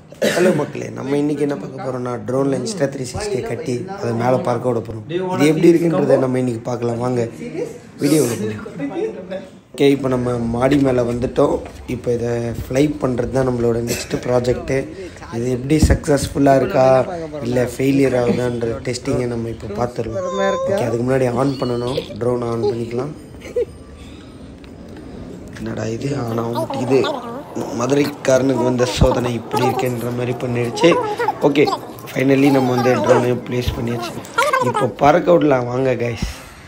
hello மக்களே நம்ம இன்னைக்கு என்ன பார்க்க போறோம்னா ட்ரோனில் இன்ஸ்டா த்ரீ சிக்ஸ்டியை கட்டி அதை மேலே பார்க்க விட போகிறோம் இது எப்படி இருக்குன்றதை நம்ம இன்னைக்கு பார்க்கலாம் வாங்க வீடியோவில் போகலாம் ஓகே இப்போ நம்ம மாடி மேலே வந்துட்டோம் இப்போ இதை ஃப்ளை பண்ணுறது தான் நம்மளோட நெக்ஸ்ட் ப்ராஜெக்ட்டு இது எப்படி சக்ஸஸ்ஃபுல்லாக இருக்கா இல்லை ஃபெயிலியர் ஆகுதான்ற டெஸ்டிங்கை நம்ம இப்போ பார்த்துடலாம் ஓகே அதுக்கு முன்னாடி ஆன் பண்ணணும் ட்ரோன் ஆன் பண்ணிக்கலாம் என்னடா இது ஆனால் இது மதுரைக்காரனுக்கு வந்த சோதனை இப்படி இருக்குன்ற மாதிரி பண்ணிடுச்சு ஓகே ஃபைனலி நம்ம வந்து ட்ரோனையும் ப்ளேஸ் பண்ணியாச்சு இப்போ பறக்க விடலாம் வாங்க கைஸ்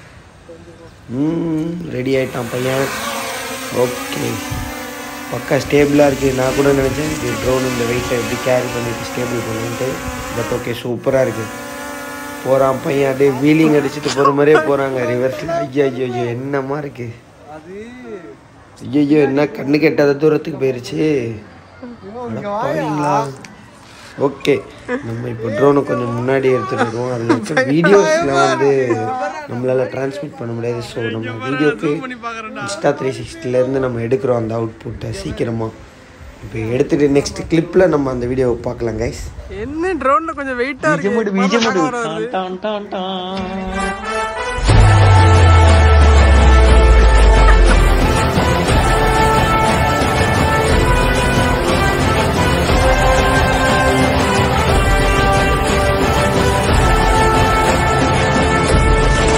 ம் ரெடி ஆகிட்டான் பையன் ஓகே பக்கா ஸ்டேபிளாக இருக்குது நான் கூட நினச்சேன் இது ட்ரோன் இந்த வெயிட்டை எப்படி கேரி பண்ணிட்டு ஸ்டேபிள் பண்ணுன்ட்டு பட் ஓகே சூப்பராக இருக்குது போகிறான் பையன் அப்படியே வீலிங் அடிச்சுட்டு போகிற மாதிரியே போகிறாங்க ரிவர்ஸில் ஐயோ ஐயோ ஐயோ என்னமா இருக்குது ஐயோ என்ன கண்ணு கெட்டாத தூரத்துக்கு போயிருச்சு பாருங்களா ஓகே நம்ம இப்போ ட்ரோனை கொஞ்சம் முன்னாடி எடுத்துட்டு இருக்கோம் அதில் இருக்க வீடியோஸில் வந்து நம்மளால் டிரான்ஸ்மிட் பண்ண முடியாது ஸோ நம்ம வீடியோக்கு இன்ஸ்டா த்ரீ சிக்ஸ்டிலேருந்து நம்ம எடுக்கிறோம் அந்த அவுட்புட்டை சீக்கிரமாக இப்போ எடுத்துட்டு நெக்ஸ்ட் கிளிப்பில் நம்ம அந்த வீடியோவை பார்க்கலாம் கைஸ் என்ன ட்ரோன்ல கொஞ்சம் வெயிட்டா இருக்கு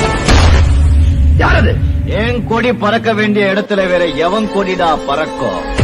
யாரது என் கொடி பறக்க வேண்டிய இடத்துல வேற எவன் கொடிடா பறக்கும்